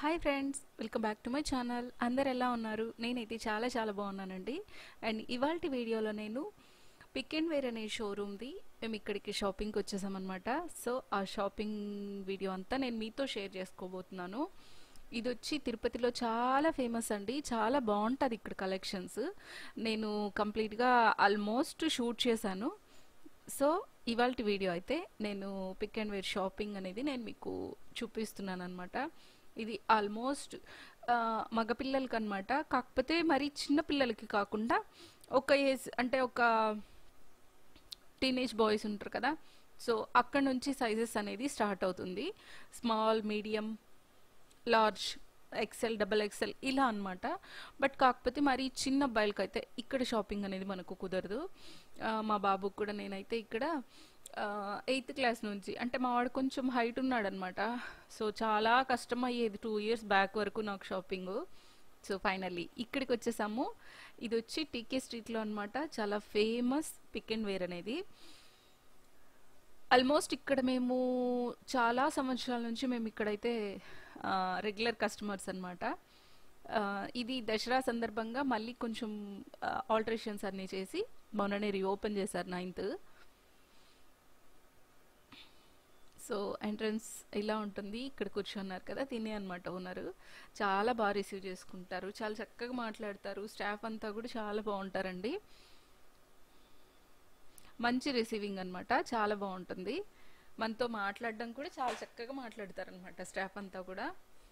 hi friends welcome back to my channel అందరు ఎలా ఉన్నారు నేనైతే చాలా చాలా బాగున్నానండి అండ్ ఇవాళ వీడియోలో నేను పిక్ అండ్ వేర్ అనే షోరూమ్ది మేము ఇక్కడికి షాపింగ్కి వచ్చేసామన్నమాట సో ఆ షాపింగ్ వీడియో అంతా నేను మీతో షేర్ చేసుకోబోతున్నాను ఇది వచ్చి తిరుపతిలో చాలా ఫేమస్ అండి చాలా బాగుంటుంది ఇక్కడ కలెక్షన్స్ నేను కంప్లీట్గా ఆల్మోస్ట్ షూట్ చేశాను సో ఇవాళ వీడియో అయితే నేను పిక్ అండ్ వేర్ షాపింగ్ అనేది నేను మీకు చూపిస్తున్నాను అనమాట ఇది ఆల్మోస్ట్ మగపిల్లలకి అనమాట కాకపోతే మరి చిన్న పిల్లలకి కాకుండా ఒక ఏజ్ అంటే ఒక టీనేజ్ బాయ్స్ ఉంటారు కదా సో అక్కడ నుంచి సైజెస్ అనేది స్టార్ట్ అవుతుంది small medium large XL double XL ఇలా అనమాట బట్ కాకపోతే మరి చిన్న అబ్బాయిలకి అయితే ఇక్కడ షాపింగ్ అనేది మనకు కుదరదు ఆ, మా బాబుకి కూడా నేనైతే ఇక్కడ ఎయిత్ క్లాస్ నుంచి అంటే మా వాడు కొంచెం హైట్ ఉన్నాడనమాట సో చాలా కష్టం అయ్యేది టూ ఇయర్స్ బ్యాక్ వరకు నాకు షాపింగ్ సో ఫైనల్లీ ఇక్కడికి వచ్చేసాము ఇది వచ్చి టీకే స్ట్రీట్లో అనమాట చాలా ఫేమస్ పిక్ అండ్ వేర్ అనేది ఆల్మోస్ట్ ఇక్కడ మేము చాలా సంవత్సరాల నుంచి మేము ఇక్కడైతే రెగ్యులర్ కస్టమర్స్ అనమాట ఇది దసరా సందర్భంగా మళ్ళీ కొంచెం ఆల్టరేషన్స్ అన్నీ చేసి మొన్ననే రీఓపెన్ చేశారు నైన్త్ సో ఎంట్రన్స్ ఇలా ఉంటుంది ఇక్కడ కూర్చున్నారు కదా తినే అనమాట ఓనరు చాలా బాగా రిసీవ్ చేసుకుంటారు చాలా చక్కగా మాట్లాడతారు స్టాఫ్ అంతా కూడా చాలా బాగుంటారండి మంచి రిసీవింగ్ అనమాట చాలా బాగుంటుంది మనతో మాట్లాడడం కూడా చాలా చక్కగా మాట్లాడతారు అనమాట స్టాఫ్ అంతా కూడా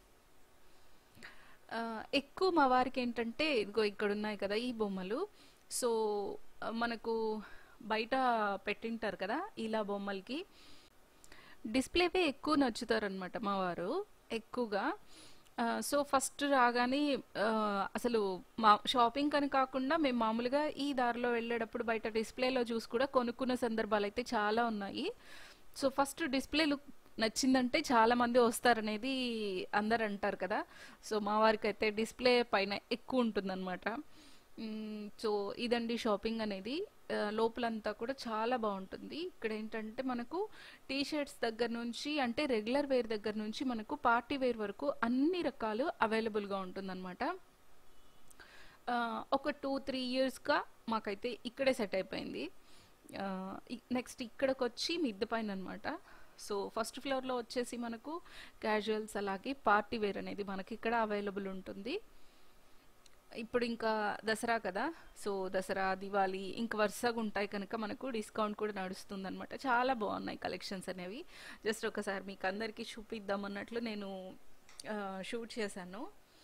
ఆ, ఎక్కువ మా వారికి ఏంటంటే ఇదిగో ఇక్కడ ఉన్నాయి కదా ఈ బొమ్మలు సో ఆ, మనకు బయట పెట్టింటారు కదా ఇలా బొమ్మలకి డిస్ప్లేవే ఎక్కువ నచ్చుతారనమాట మా వారు ఎక్కువగా ఆ, సో ఫస్ట్ రాగానే ఆ, అసలు మా షాపింగ్ అని కాకుండా మేము మామూలుగా ఈ దారిలో వెళ్ళేటప్పుడు బయట డిస్ప్లేలో చూసి కూడా కొనుక్కున్న సందర్భాలు అయితే చాలా ఉన్నాయి సో ఫస్ట్ డిస్ప్లే లుక్ నచ్చిందంటే చాలా మంది వస్తారనేది అందరు అంటారు కదా సో మా వారికి అయితే డిస్ప్లే పైన ఎక్కువ ఉంటుందన్నమాట మ్మ్, సో ఇదండి షాపింగ్ అనేది ఆ, లోపలంతా కూడా చాలా బాగుంటుంది ఇక్కడ ఏంటంటే మనకు టీ షర్ట్స్ దగ్గర నుంచి అంటే రెగ్యులర్ వేర్ దగ్గర నుంచి మనకు పార్టీ వేర్ వరకు అన్ని రకాలు అవైలబుల్గా ఉంటుందన్నమాట ఆ, ఒక టూ త్రీ ఇయర్స్గా మాకైతే ఇక్కడే సెట్ అయిపోయింది నెక్స్ట్ ఇక్కడికి వచ్చి మిద్దె పైన అనమాట సో ఫస్ట్ ఫ్లోర్లో వచ్చేసి మనకు క్యాజువల్స్ అలాగే పార్టీ వేర్ అనేది మనకి ఇక్కడ అవైలబుల్ ఉంటుంది ఇప్పుడు ఇంకా దసరా కదా సో దసరా దివాళీ ఇంక వరుసగా ఉంటాయి కనుక మనకు డిస్కౌంట్ కూడా నడుస్తుంది అనమాట చాలా బాగున్నాయి కలెక్షన్స్ అనేవి జస్ట్ ఒకసారి మీకు అందరికీ చూపిద్దాం అన్నట్లు నేను షూట్ చేశాను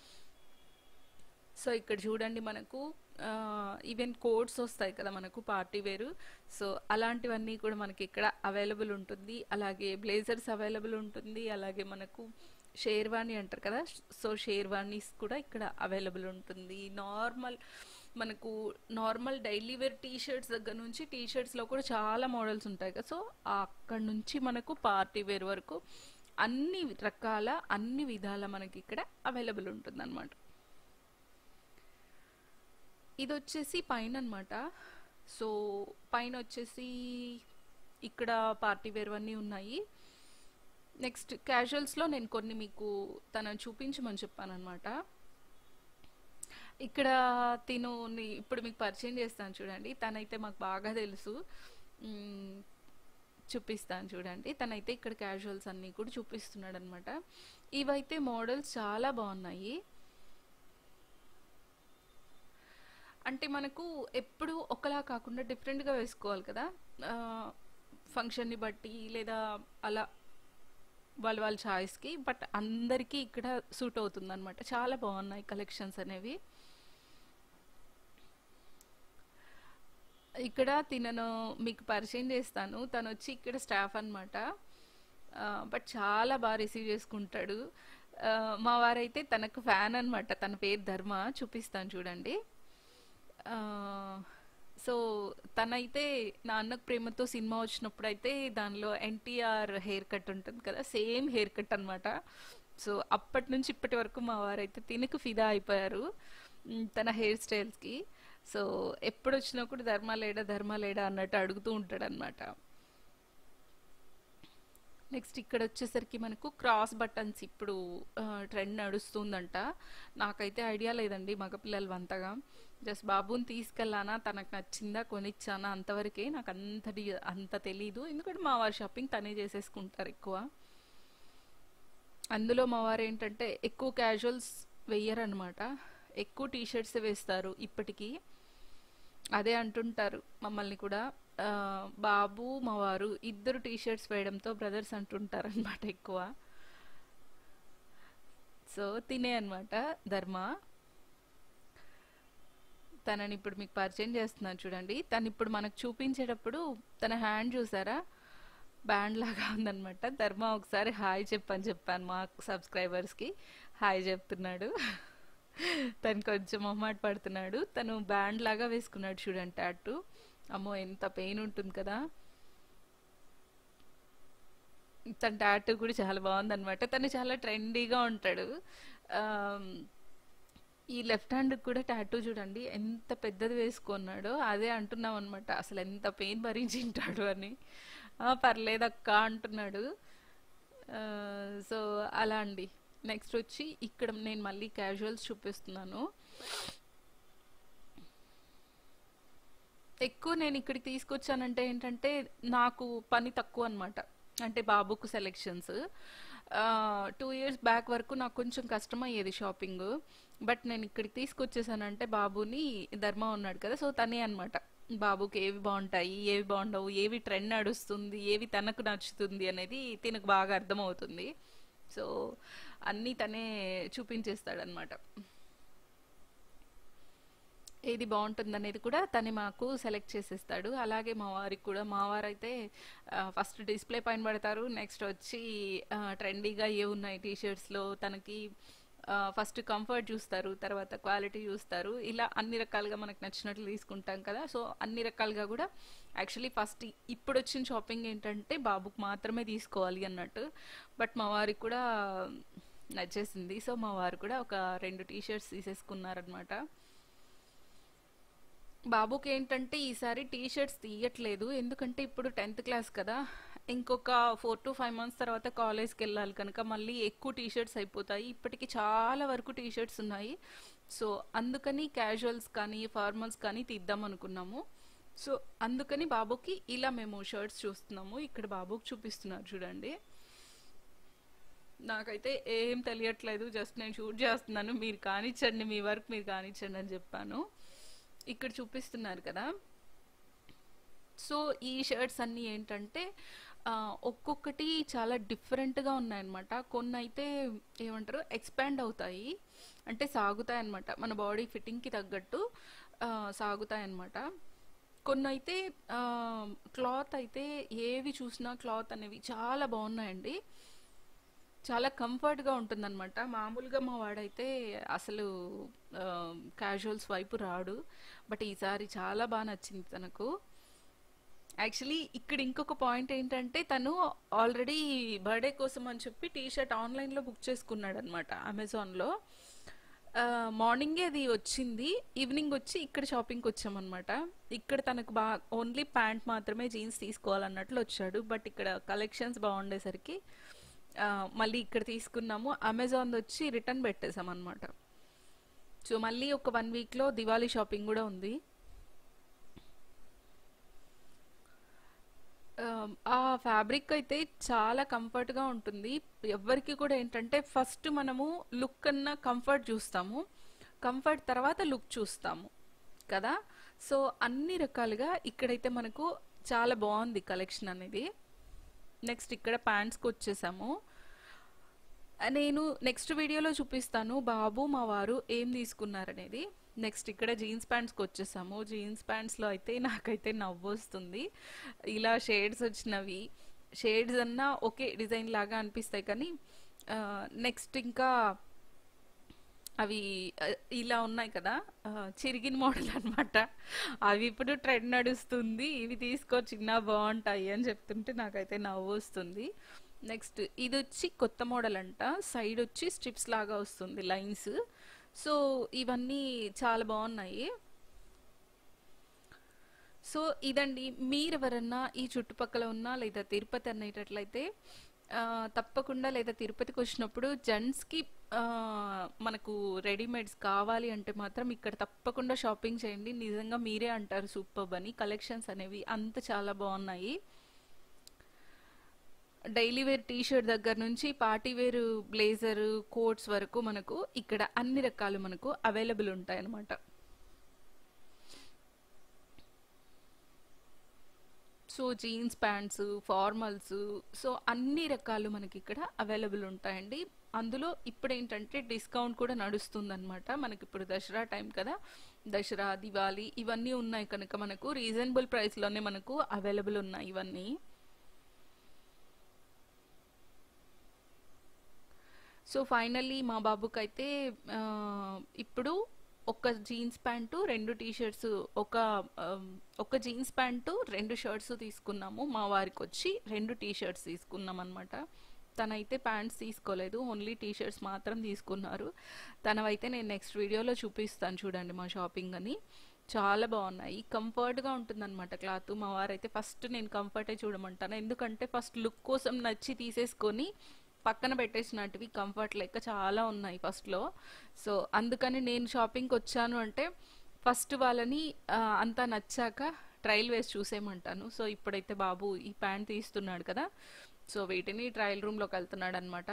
సో ఇక్కడ చూడండి మనకు ఈవెన్ కోడ్స్ వస్తాయి కదా మనకు పార్టీ వేరు సో అలాంటివన్నీ కూడా మనకి ఇక్కడ అవైలబుల్ ఉంటుంది అలాగే బ్లేజర్స్ అవైలబుల్ ఉంటుంది అలాగే మనకు షేర్వాణి అంటారు కదా సో షేర్వాణీస్ కూడా ఇక్కడ అవైలబుల్ ఉంటుంది నార్మల్ మనకు normal daily wear T shirts దగ్గర నుంచి టీ షర్ట్స్లో కూడా చాలా మోడల్స్ ఉంటాయి కదా సో అక్కడ నుంచి మనకు పార్టీ వేర్ వరకు అన్ని రకాల అన్ని విధాల మనకి ఇక్కడ అవైలబుల్ ఉంటుంది అనమాట ఇది వచ్చేసి పైన అనమాట సో పైన వచ్చేసి ఇక్కడ పార్టీ వేర్ అన్నీ ఉన్నాయి నెక్స్ట్ క్యాజువల్స్లో నేను కొన్ని మీకు తనను చూపించమని చెప్పాను అనమాట ఇక్కడ తిను ని- ఇప్పుడు మీకు పరిచయం చేస్తాను చూడండి తనైతే మాకు బాగా తెలుసు మ్మ్, చూపిస్తాను చూడండి తనైతే ఇక్కడ క్యాజువల్స్ అన్నీ కూడా చూపిస్తున్నాడు అనమాట ఇవైతే మోడల్స్ చాలా బాగున్నాయి అంటే మనకు ఎప్పుడు ఒకలా కాకుండా డిఫరెంట్గా వేసుకోవాలి కదా ఆ, ఫంక్షన్ని బట్టి లేదా అలా వాళ్ళ వాళ్ళ చాయిస్కి బట్ అందరికీ ఇక్కడ సూట్ అవుతుంది అనమాట చాలా బాగున్నాయి కలెక్షన్స్ అనేవి ఇక్కడ తినను మీకు పరిచయం చేస్తాను తను వచ్చి ఇక్కడ స్టాఫ్ అనమాట బట్ చాలా బాగా రిసీవ్ చేసుకుంటాడు ఆ, మా వారైతే తనకు ఫ్యాన్ అనమాట తన పేరు ధర్మ చూపిస్తాను చూడండి ఆ, సో తనైతే నా అన్నకు ప్రేమతో సినిమా వచ్చినప్పుడు అయితే దానిలో ఎన్టీఆర్ హెయిర్ కట్ ఉంటుంది కదా సేమ్ హెయిర్ కట్ అనమాట సో అప్పటి నుంచి ఇప్పటి వరకు మా వారైతే తినకు ఫిదా అయిపోయారు మ్, తన హెయిర్ స్టైల్స్కి సో ఎప్పుడు వచ్చినా కూడా ధర్మ లేడా ధర్మ లేడా అన్నట్టు అడుగుతూ ఉంటాడు అనమాట నెక్స్ట్ ఇక్కడ వచ్చేసరికి మనకు క్రాస్ బటన్స్ ఇప్పుడు ట్రెండ్ నడుస్తుందంట నాకైతే ఐడియా లేదండి మగపిల్లలు అంతగా జస్ట్ బాబుని తీసుకెళ్ళానా తనకు నచ్చిందా కొనిచ్చానా అంతవరకే నాకు అంత డి- అంత తెలీదు ఎందుకంటే మా వారి షాపింగ్ తనే చేసేసుకుంటారు ఎక్కువ అందులో మా వారు ఏంటంటే ఎక్కువ క్యాజువల్స్ వెయ్యరనమాట ఎక్కువ టీ షర్ట్స్ వేస్తారు ఇప్పటికీ అదే అంటుంటారు మమ్మల్ని కూడా ఆ, బాబు మా వారు ఇద్దరు టీ షర్ట్స్ వేయడంతో బ్రదర్స్ అంటుంటారు అనమాట ఎక్కువ సో తినే అనమాట ధర్మ తనని ఇప్పుడు మీకు పరిచయం చేస్తున్నాను చూడండి తను ఇప్పుడు మనకు చూపించేటప్పుడు తన హ్యాండ్ చూసారా బ్యాండ్ లాగా ఉందన్నమాట ధర్మ ఒకసారి హాయ్ చెప్పని చెప్పాను మా సబ్స్క్రైబర్స్కి హాయ్ చెప్తున్నాడు తను కొంచెం మొహమాట పడుతున్నాడు తను బ్యాండ్ లాగా వేసుకున్నాడు చూడండి టాటూ అమ్మో ఎంత పెయిన్ ఉంటుంది కదా తన టాటూ కూడా చాలా బాగుందన్నమాట తను చాలా ట్రెండీగా ఉంటాడు ఆమ్, ఈ లెఫ్ట్ హ్యాండ్ కూడా టాటూ చూడండి ఎంత పెద్దది వేసుకున్నాడో అదే అంటున్నాం అనమాట అసలు ఎంత పెయిన్ భరించింటాడు అని "ఆ, పర్లేదక్క అంటున్నాడు ఆ, సో అలా అండి నెక్స్ట్ వచ్చి ఇక్కడ నేను మళ్ళీ క్యాజువల్స్ చూపిస్తున్నాను ఎక్కువ నేను ఇక్కడికి తీసుకొచ్చానంటే ఏంటంటే నాకు పని తక్కువ అనమాట అంటే బాబుకు సెలెక్షన్స్ టూ ఇయర్స్ బ్యాక్ వరకు నాకు కొంచెం కష్టం అయ్యేది షాపింగ్ బట్ నేను ఇక్కడికి తీసుకొచ్చేసానంటే బాబుని ధర్మ ఉన్నాడు కదా సో తనే అనమాట బాబుకి ఏవి బాగుంటాయి ఏవి బాగుండవు ఏవి ట్రెండ్ నడుస్తుంది ఏవి తనకు నచ్చుతుంది అనేది తినకు బాగా అర్థమవుతుంది సో అన్నీ తనే చూపించేస్తాడనమాట ఏది బాగుంటుంది అనేది కూడా తనే మాకు సెలెక్ట్ చేసేస్తాడు అలాగే మా వారికి కూడా మా వారైతే ఫస్ట్ డిస్ప్లే పైన పడతారు నెక్స్ట్ వచ్చి ట్రెండీగా ఏ ఉన్నాయి టీషర్ట్స్లో తనకి ఫస్ట్ కంఫర్ట్ చూస్తారు తర్వాత క్వాలిటీ చూస్తారు ఇలా అన్ని రకాలుగా మనకు నచ్చినట్లు తీసుకుంటాం కదా సో అన్ని రకాలుగా కూడా యాక్చువల్లీ ఫస్ట్ ఇప్పుడు వచ్చిన షాపింగ్ ఏంటంటే బాబుకు మాత్రమే తీసుకోవాలి అన్నట్టు బట్ మా వారికి కూడా నచ్చేసింది సో మా వారు కూడా ఒక రెండు టీ షర్ట్స్ తీసేసుకున్నారనమాట బాబుకి ఏంటంటే ఈసారి టీ షర్ట్స్ తీయట్లేదు ఎందుకంటే ఇప్పుడు టెన్త్ క్లాస్ కదా ఇంకొక ఫోర్ టు ఫైవ్ మంత్స్ తర్వాత కాలేజ్కి వెళ్ళాలి కనుక మళ్ళీ ఎక్కువ టీ షర్ట్స్ అయిపోతాయి ఇప్పటికి చాలా వరకు టీ షర్ట్స్ ఉన్నాయి సో అందుకని క్యాజువల్స్ కానీ ఫార్మల్స్ కానీ తీద్దాం అనుకున్నాము సో అందుకని బాబుకి ఇలా మేము షర్ట్స్ చూస్తున్నాము ఇక్కడ బాబుకి చూపిస్తున్నారు చూడండి నాకైతే ఏం తెలియట్లేదు జస్ట్ నేను షూట్ చేస్తున్నాను మీరు కానిచ్చండి మీ వర్క్ మీరు కానిచ్చండి అని చెప్పాను ఇక్కడ చూపిస్తున్నారు కదా సో ఈ షర్ట్స్ అన్నీ ఏంటంటే ఆ, ఒక్కొక్కటి చాలా డిఫరెంట్గా ఉన్నాయన్నమాట కొన్ని అయితే ఏమంటారు ఎక్స్పాండ్ అవుతాయి అంటే సాగుతాయి అన్నమాట మన బాడీ ఫిట్టింగ్కి తగ్గట్టు ఆ, సాగుతాయి అన్నమాట కొన్ని అయితే క్లాత్ అయితే ఏవి చూసినా క్లాత్ అనేవి చాలా బాగున్నాయండి చాలా కంఫర్ట్గా ఉంటుందన్నమాట మామూలుగా మా వాడైతే అసలు క్యాజువల్స్ వైపు రాడు బట్ ఈసారి చాలా బాగా నచ్చింది తనకు యాక్చువల్లీ ఇక్కడ ఇంకొక పాయింట్ ఏంటంటే తను ఆల్రెడీ బర్త్డే కోసం అని చెప్పి టీ షర్ట్ ఆన్లైన్లో బుక్ చేసుకున్నాడు అనమాట అమెజాన్లో మార్నింగే అది వచ్చింది ఈవినింగ్ వచ్చి ఇక్కడ షాపింగ్కి వచ్చామన్నమాట ఇక్కడ తనకు బా ఓన్లీ ప్యాంట్ మాత్రమే జీన్స్ తీసుకోవాలన్నట్లు వచ్చాడు బట్ ఇక్కడ కలెక్షన్స్ బాగుండేసరికి ఆ, మళ్ళీ ఇక్కడ తీసుకున్నాము అమెజాన్ వచ్చి రిటర్న్ పెట్టేసాం అనమాట సో మళ్ళీ ఒక వన్ వీక్లో దివాళీ షాపింగ్ కూడా ఉంది ఆ, ఆ ఫ్యాబ్రిక్ అయితే చాలా కంఫర్ట్గా ఉంటుంది ఎవరికి కూడా ఏంటంటే ఫస్ట్ మనము లుక్ కన్నా కంఫర్ట్ చూస్తాము కంఫర్ట్ తర్వాత లుక్ చూస్తాము కదా సో అన్ని రకాలుగా ఇక్కడైతే మనకు చాలా బాగుంది కలెక్షన్ అనేది నెక్స్ట్ ఇక్కడ ప్యాంట్స్కి వచ్చేసాము నేను నెక్స్ట్ వీడియోలో చూపిస్తాను బాబు మా వారు ఏం తీసుకున్నారనేది నెక్స్ట్ ఇక్కడ జీన్స్ ప్యాంట్స్కి వచ్చేసాము జీన్స్ ప్యాంట్స్లో అయితే నాకైతే నవ్వు వస్తుంది ఇలా షేడ్స్ వచ్చినవి షేడ్స్ అన్నా ఒకే డిజైన్ లాగా అనిపిస్తాయి కానీ నెక్స్ట్ ఇంకా అవి ఆ, ఇలా ఉన్నాయి కదా ఆ, చిరిగిన మోడల్ అన్నమాట అవి ఇప్పుడు ట్రెండ్ నడుస్తుంది ఇవి తీసుకో చిన్న బాగుంటాయి అని చెప్తుంటే నాకైతే నవ్వు వస్తుంది నెక్స్ట్ ఇది వచ్చి కొత్త మోడల్ అంట సైడ్ వచ్చి స్ట్రిప్స్ లాగా వస్తుంది లైన్స్ సో ఇవన్నీ చాలా బాగున్నాయి సో ఇదండి మీరెవరన్నా ఈ చుట్టుపక్కల ఉన్నా లేదా తిరుపతి అనేటట్లయితే ఆ, తప్పకుండా లేదా తిరుపతికి వచ్చినప్పుడు జెంట్స్కి మనకు రెడీమేడ్స్ కావాలి అంటే మాత్రం ఇక్కడ తప్పకుండా షాపింగ్ చేయండి నిజంగా మీరే అంటారు సూపర్ అని కలెక్షన్స్ అనేవి అంత చాలా బాగున్నాయి డైలీ వేర్ టీ షర్ట్ దగ్గర నుంచి పార్టీ వేర్ బ్లేజర్ కోట్స్ వరకు మనకు ఇక్కడ అన్ని రకాలు మనకు అవైలబుల్ ఉంటాయి అన్నమాట so jeans pants formals so అన్ని రకాలు మనకి ఇక్కడ అవైలబుల్ ఉంటాయండి అందులో ఇప్పుడు ఏంటంటే డిస్కౌంట్ కూడా నడుస్తుందన్నమాట మనకి ఇప్పుడు దసరా టైం కదా దసరా దివాళీ ఇవన్నీ ఉన్నాయి కనుక మనకు రీజనబుల్ ప్రైస్లోనే మనకు అవైలబుల్ ఉన్నాయి ఇవన్నీ సో ఫైనల్లీ మా బాబుకి అయితే ఆ, ఇప్పుడు ఒక జీన్స్ ప్యాంటు రెండు టీ షర్ట్స్ ఒక ఆమ్, ఒక జీన్స్ ప్యాంటు రెండు షర్ట్స్ తీసుకున్నాము మా వారికి వచ్చి రెండు టీ షర్ట్స్ తీసుకున్నాం అనమాట తనైతే ప్యాంట్స్ తీసుకోలేదు ఓన్లీ టీ షర్ట్స్ మాత్రం తీసుకున్నారు తనవైతే నేను నెక్స్ట్ వీడియోలో చూపిస్తాను చూడండి మా షాపింగ్ అని చాలా బాగున్నాయి కంఫర్ట్గా ఉంటుందన్నమాట క్లాత్ మా వారైతే ఫస్ట్ నేను కంఫర్టే చూడమంటాను ఎందుకంటే ఫస్ట్ లుక్ కోసం నచ్చి తీసేసుకొని పక్కన పెట్టేసినట్టువి కంఫర్ట్ లెక్క చాలా ఉన్నాయి ఫస్ట్లో సో అందుకని నేను షాపింగ్కి వచ్చాను అంటే ఫస్ట్ వాళ్ళని ఆ, అంతా నచ్చాక ట్రయల్ వేసి చూసేయమంటాను సో ఇప్పుడైతే బాబు ఈ ప్యాంట్ తీస్తున్నాడు కదా సో వీటిని ట్రయల్ రూమ్లోకి వెళ్తున్నాడు అనమాట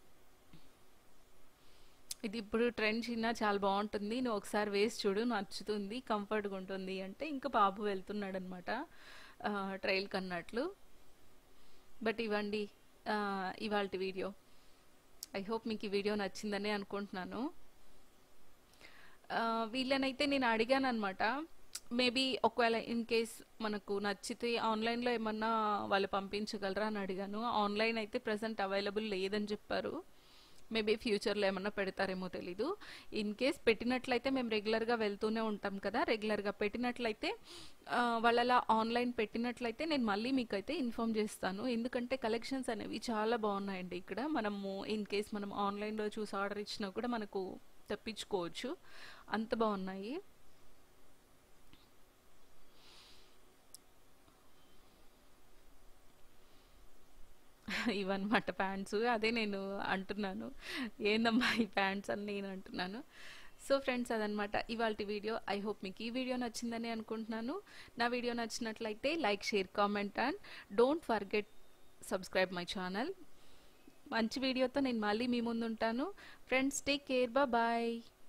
ఇది ఇప్పుడు ట్రెండ్ చిన్న చాలా బాగుంటుంది నువ్వు ఒకసారి వేసి చూడు నచ్చుతుంది కంఫర్ట్గా ఉంటుంది అంటే ఇంకా బాబు వెళ్తున్నాడు అనమాట ట్రైల్కి అన్నట్లు బట్ ఇవ్వండి ఇవాళ వీడియో ఐ హోప్ మీకు ఈ వీడియో నచ్చిందని అనుకుంటున్నాను ఆ, వీళ్ళనైతే నేను అడిగాను అనమాట మేబీ ఒకవేళ ఇన్ కేస్ మనకు నచ్చితే ఆన్లైన్లో ఏమన్నా వాళ్ళు పంపించగలరా అని అడిగాను ఆన్లైన్ అయితే ప్రజెంట్ అవైలబుల్ లేదని చెప్పారు మేబీ ఫ్యూచర్లో ఏమన్నా పెడతారేమో తెలీదు ఇన్ కేస్ పెట్టినట్లయితే మేము రెగ్యులర్గా వెళ్తూనే ఉంటాం కదా రెగ్యులర్గా పెట్టినట్లయితే ఆ, వాళ్ళలా ఆన్లైన్ పెట్టినట్లయితే నేను మళ్ళీ మీకు అయితే ఇన్ఫామ్ చేస్తాను ఎందుకంటే కలెక్షన్స్ అనేవి చాలా బాగున్నాయండి ఇక్కడ మనము ఇన్ కేస్ మనం ఆన్లైన్లో చూసి ఆర్డర్ ఇచ్చినా కూడా మనకు తెప్పించుకోవచ్చు అంత బాగున్నాయి ఇవన్నమాట ప్యాంట్స్ అదే నేను అంటున్నాను ఏందమ్మా ఈ ప్యాంట్స్ అని నేను అంటున్నాను సో ఫ్రెండ్స్ అదనమాట ఇవాళ వీడియో ఐ హోప్ మీకు ఈ వీడియో నచ్చిందని అనుకుంటున్నాను నా వీడియో నచ్చినట్లయితే like share comment and don't forget subscribe my channel మంచి వీడియోతో నేను మళ్ళీ మీ ముందు ఉంటాను ఫ్రెండ్స్ టేక్ కేర్ బాయ్